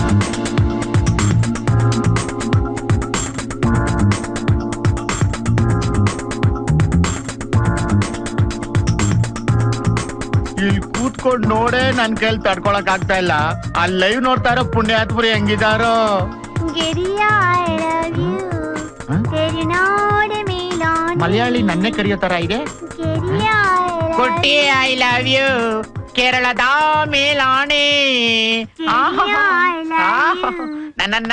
ಇಲ್ಲಿ ಕೂತ್ಕೊಂಡ್ ನೋಡೇ ನನ್ ಕೈಲಿ ತಡ್ಕೊಳಕ್ ಆಗ್ತಾ ಇಲ್ಲ ಅಲ್ಲಿ ಲೈವ್ ನೋಡ್ತಾ ಇರೋ ಪುಣ್ಯಾತ್ಪುರಿ ಹೆಂಗಿದಾರೋ ಗೆರಿಯ ಐ ಲವ್ ಯು ಹ? ತೆರಿನಾಡ ಮೇಲಾನೆ ಮಲಯಾಳಿ ನನ್ನೇ ಕರೆಯೋ ತರ ಇದೆ ಗೆರಿಯ ಕೊಟ್ಟಿ ಐ ಲವ್ ಯು ಕೇರಳದ ಮೇಲಾಣೆ ಆಹಾ. ಆಹಾ. ನನ್ನ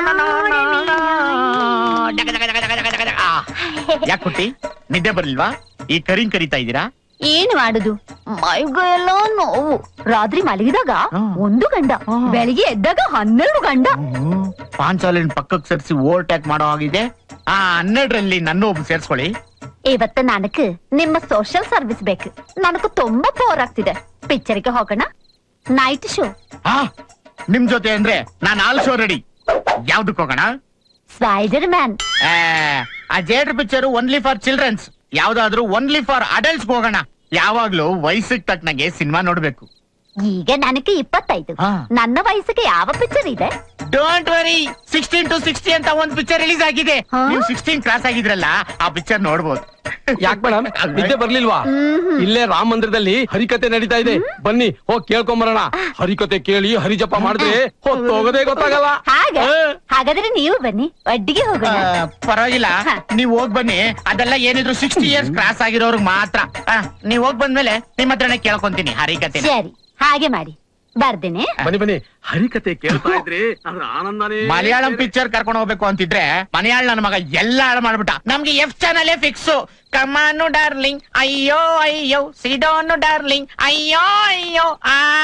ಯಾಕೆ ಕುಟ್ಟಿ ನಿದ್ದೆ ಬರ್ಲಿಲ್ವಾ ಈ ಕರಿಂಗ್ ಕರಿತಾ ಇದ್ದೀರಾ ಏನು ಮಾಡುದು ಮೈಗೆಲ್ಲ ನೋವು ರಾತ್ರಿ ಮಲಗಿದಾಗ ಹಾ. ಒಂದು ಗಂಡ ಹಾ. ಬೆಳಿಗ್ಗೆ ಎದ್ದಾಗ ಹನ್ನೆರಡು ಗಂಡ ಪಾಂಚಾಲಿನ ಪಕ್ಕಕ್ಕೆ ಸೇರಿಸಿ ಓವರ್ಟೇಕ್ ಮಾಡೋ ಆಗಿದೆ ಆ ಹನ್ನೆರಡರಲ್ಲಿ ನನ್ನ ಒಬ್ಬ ಸೇರ್ಸ್ಕೊಳ್ಳಿ ಇವತ್ತು ನನക്ക് ನಿಮ್ಮ ಸೋಷಿಯಲ್ ಸರ್ವಿಸ್ ಬೇಕು ನನಗೆ ತುಂಬಾ ಬೋರ್ ಆಗ್ತಿದೆ ಪಿಕ್ಚರ್ಗೆ ಹೋಗೋಣ ನೈಟ್ ಶೋ ಆ ನಿಮ್ ಜೊತೆ ಅಂದ್ರೆ ನಾನ್ ಆಲ್ ಶೋ ರೆಡಿ ಯಾವ್ದಕ್ ಹೋಗೋಣ ಸ್ಪೈಡರ್ ಮ್ಯಾನ್ ಆ, ಆ ಜೇಡ್ರ್ ಪಿಕ್ಚರ್ ಓನ್ಲಿ ಫಾರ್ ಚಿಲ್ಡ್ರನ್ಸ್ ಯಾವ್ದಾದ್ರು ಓನ್ಲಿ ಫಾರ್ ಅಡಲ್ಟ್ಸ್ ಹೋಗೋಣ ಯಾವಾಗ್ಲೂ ವಯಸ್ಸಿಗೆ ತಕ್ಕನಾಗೆ ಸಿನಿಮಾ ನೋಡ್ಬೇಕು ಈಗ ನನಗೆ ಇಪ್ಪತ್ತೈದು ಹಾ. ನನ್ನ ವಯಸ್ಸಿಗೆ ಯಾವ ಪಿಕ್ಚರ್ ಇದೆ don't worry sixteen to sixty ಅಂತ ಒಂದ್ ಪಿಕ್ಚರ್ ರಿಲೀಸ್ ಆಗಿದೆ ಹಾ? ನೀವು ಸಿಕ್ಸ್ಟೀನ್ ಕ್ರಾಸ್ ಆಗಿದ್ರಲ್ಲ ಆ ಪಿಕ್ಚರ್ ನೋಡ್ಬೋದು ಯಾಕ್ ಮೇಡಮ್ ನಿದ್ದೆ ಬರ್ಲಿಲ್ವಾ ಇಲ್ಲೇ ರಾಮ ಮಂದಿರದಲ್ಲಿ ಹರಿಕತೆ ನಡೀತಾ ಇದೆ ಬನ್ನಿ ಹೋಗ್ ಕೇಳ್ಕೊಂಬರೋಣ ಹರಿಕತೆ ಕೇಳಿ ಹರಿಜಪ ಮಾಡಿದ್ರೆ ಹೊತ್ತೋಗದೆ ಗೊತ್ತಾಗಲ್ಲ ಹಾಗ ಆ. ಹಾಗಾದ್ರೆ ನೀವು ಬನ್ನಿ ಒಟ್ಟಿಗೆ ಆ, ಹೋಗೋಣ ಪರವಾಗಿಲ್ಲ ಹಾ. ನೀವ್ ಹೋಗ್ ಬನ್ನಿ ಅದೆಲ್ಲ ಏನಿದ್ರು ಸಿಕ್ಸ್ಟಿ ಇಯರ್ಸ್ ಕ್ರಾಸ್ ಆಗಿರೋರ್ಗ್ ಮಾತ್ರ ಆ, ನೀವ್ ಹೋಗ್ ಬಂದ್ಮೇಲೆ ನಿಮ್ ಹತ್ರನೇ ಕೇಳ್ಕೊಂತೀನಿ ಹರಿಕತೆ ಸರಿ ಹಾಗೆ ಮಾಡಿ ಬರ್ದೇನೆ ಬನ್ನಿ ಬನ್ನಿ ಹರಿಕತೆ ಕೇಳ್ತಾ ಇದ್ರೆ ಅದ್ರ ಆನಂದನೇ ಮಲಯಾಳಂ ಪಿಕ್ಚರ್ ಕರ್ಕೊಂಡು ಹೋಗ್ಬೇಕು ಅಂತಿದ್ರೆ ಮಲಯಾಳ ನನ್ನ ಮಗ ಎಲ್ಲ ಹಾಳು ಮಾಡ್ಬಿಟ್ಟ ನಮ್ಗೆ F channel fix come on darling ಅಯ್ಯೋ ಅಯ್ಯೋ ಸಿಡೋನು ಡಾರ್ಲಿಂಗ್ ಅಯ್ಯೋ ಅಯ್ಯೋ ಆ